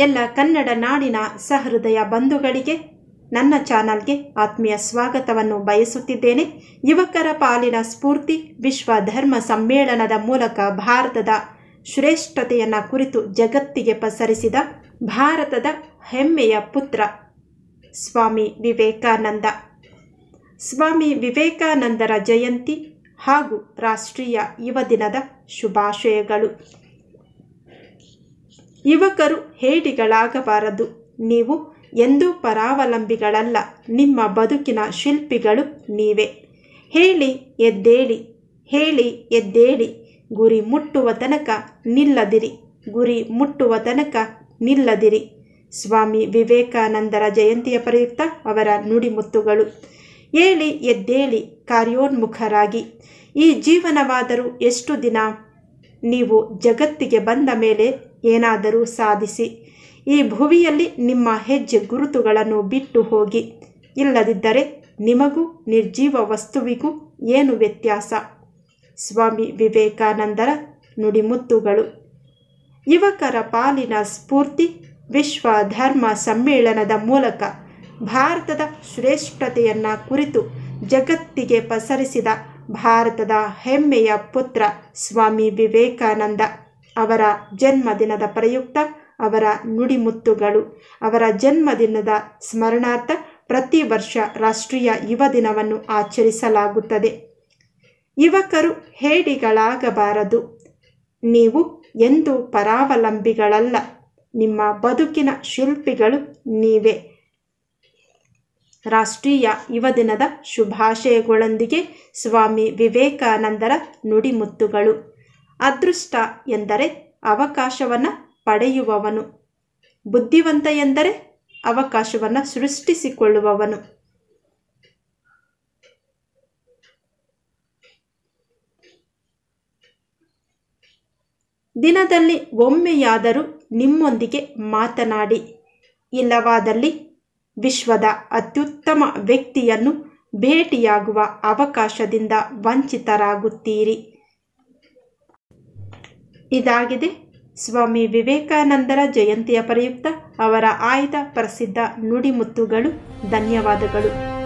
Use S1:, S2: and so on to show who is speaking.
S1: ಎಲ್ಲ ಕನ್ನಡ ನಾಡಿನ ಸಹೃದಯ ಬಂಧುಗಳಿಗೆ ನನ್ನ ಚಾನಲ್ಗೆ ಆತ್ಮೀಯ ಸ್ವಾಗತವನ್ನು ಬಯಸುತ್ತಿದ್ದೇನೆ ಯುವಕರ ಪಾಲಿನ ಸ್ಫೂರ್ತಿ ವಿಶ್ವ ಧರ್ಮ ಸಮ್ಮೇಳನದ ಮೂಲಕ ಭಾರತದ ಶ್ರೇಷ್ಠತೆಯನ್ನು ಕುರಿತು ಜಗತ್ತಿಗೆ ಪಸರಿಸಿದ ಭಾರತದ ಹೆಮ್ಮೆಯ ಪುತ್ರ ಸ್ವಾಮಿ ವಿವೇಕಾನಂದ ಸ್ವಾಮಿ ವಿವೇಕಾನಂದರ ಜಯಂತಿ ಹಾಗೂ ರಾಷ್ಟ್ರೀಯ ಯುವ ದಿನದ ಶುಭಾಶಯಗಳು ಯುವಕರು ಹೇಡಿಗಳಾಗಬಾರದು ನೀವು ಎಂದೂ ಪರಾವಲಂಬಿಗಳಲ್ಲ ನಿಮ್ಮ ಬದುಕಿನ ಶಿಲ್ಪಿಗಳು ನೀವೇ ಹೇಳಿ ಎದ್ದೇಳಿ ಹೇಳಿ ಎದ್ದೇಳಿ ಗುರಿ ಮುಟ್ಟುವ ತನಕ ನಿಲ್ಲದಿರಿ ಗುರಿ ಮುಟ್ಟುವ ತನಕ ನಿಲ್ಲದಿರಿ ಸ್ವಾಮಿ ವಿವೇಕಾನಂದರ ಜಯಂತಿಯ ಪ್ರಯುಕ್ತ ಅವರ ನುಡಿಮುತ್ತುಗಳು ಏಳಿ ಎದ್ದೇಳಿ ಕಾರ್ಯೋನ್ಮುಖರಾಗಿ ಈ ಜೀವನವಾದರೂ ಎಷ್ಟು ದಿನ ನೀವು ಜಗತ್ತಿಗೆ ಬಂದ ಮೇಲೆ ಏನಾದರೂ ಸಾಧಿಸಿ ಈ ಭುವಿಯಲ್ಲಿ ನಿಮ್ಮ ಹೆಜ್ಜೆ ಗುರುತುಗಳನ್ನು ಬಿಟ್ಟು ಹೋಗಿ ಇಲ್ಲದಿದ್ದರೆ ನಿಮಗೂ ನಿರ್ಜೀವ ವಸ್ತುವಿಗೂ ಏನು ವ್ಯತ್ಯಾಸ ಸ್ವಾಮಿ ವಿವೇಕಾನಂದರ ನುಡಿಮುತ್ತುಗಳು ಯುವಕರ ಪಾಲಿನ ಸ್ಫೂರ್ತಿ ವಿಶ್ವ ಧರ್ಮ ಸಮ್ಮೇಳನದ ಮೂಲಕ ಭಾರತದ ಶ್ರೇಷ್ಠತೆಯನ್ನು ಕುರಿತು ಜಗತ್ತಿಗೆ ಪಸರಿಸಿದ ಭಾರತದ ಹೆಮ್ಮೆಯ ಪುತ್ರ ಸ್ವಾಮಿ ವಿವೇಕಾನಂದ ಅವರ ಜನ್ಮದಿನದ ಪ್ರಯುಕ್ತ ಅವರ ನುಡಿಮುತ್ತುಗಳು ಅವರ ಜನ್ಮದಿನದ ಸ್ಮರಣಾರ್ಥ ಪ್ರತಿ ವರ್ಷ ರಾಷ್ಟ್ರೀಯ ಯುವ ದಿನವನ್ನು ಆಚರಿಸಲಾಗುತ್ತದೆ ಯುವಕರು ಹೇಡಿಗಳಾಗಬಾರದು ನೀವು ಎಂದು ಪರಾವಲಂಬಿಗಳಲ್ಲ ನಿಮ್ಮ ಬದುಕಿನ ಶಿಲ್ಪಿಗಳು ನೀವೇ ರಾಷ್ಟ್ರೀಯ ಯುವ ದಿನದ ಶುಭಾಶಯಗಳೊಂದಿಗೆ ಸ್ವಾಮಿ ವಿವೇಕಾನಂದರ ನುಡಿಮುತ್ತುಗಳು ಅದೃಷ್ಟ ಎಂದರೆ ಅವಕಾಶವನ್ನು ಪಡೆಯುವವನು ಬುದ್ಧಿವಂತ ಎಂದರೆ ಅವಕಾಶವನ್ನು ಸೃಷ್ಟಿಸಿಕೊಳ್ಳುವವನು ದಿನದಲ್ಲಿ ಒಮ್ಮೆಯಾದರೂ ನಿಮ್ಮೊಂದಿಗೆ ಮಾತನಾಡಿ ಇಲ್ಲವಾದಲ್ಲಿ ವಿಶ್ವದ ಅತ್ಯುತ್ತಮ ವ್ಯಕ್ತಿಯನ್ನು ಭೇಟಿಯಾಗುವ ಅವಕಾಶದಿಂದ ವಂಚಿತರಾಗುತ್ತೀರಿ ಇದಾಗಿದೆ ಸ್ವಾಮಿ ವಿವೇಕಾನಂದರ ಜಯಂತಿಯ ಪ್ರಯುಕ್ತ ಅವರ ಆಯ್ದ ಪ್ರಸಿದ್ಧ ನುಡಿಮುತ್ತುಗಳು ಧನ್ಯವಾದಗಳು